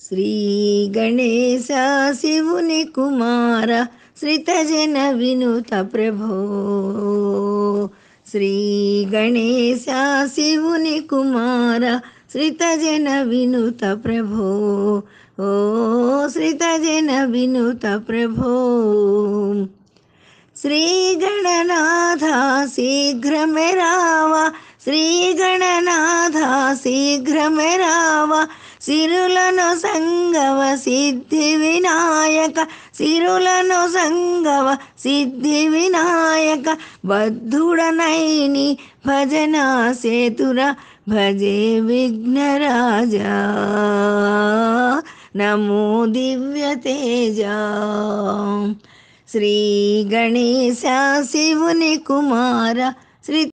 శ్రీ గణేశ శివుని కుమార శ్రితజన వినుత ప్రభో శ్రీ గణేశ శివుని కుమార శ్రితజన వినుత ప్రభో ఓ శ్రితజన వినుత ప్రభో శ్రీ గణనాథ శీఘ్రమే రావా శ్రీ గణనాథ శీఘ్రమే రావా సిరులను సంగవ సిద్ధి వినాయక సిరులను సంగవ సిద్ధి వినాయక బద్ధుడనైని భజన సేతుర భజే విఘ్నరాజా నమో దివ్య తేజ శ్రీ గణేశ శివుని కుమార శ్రీ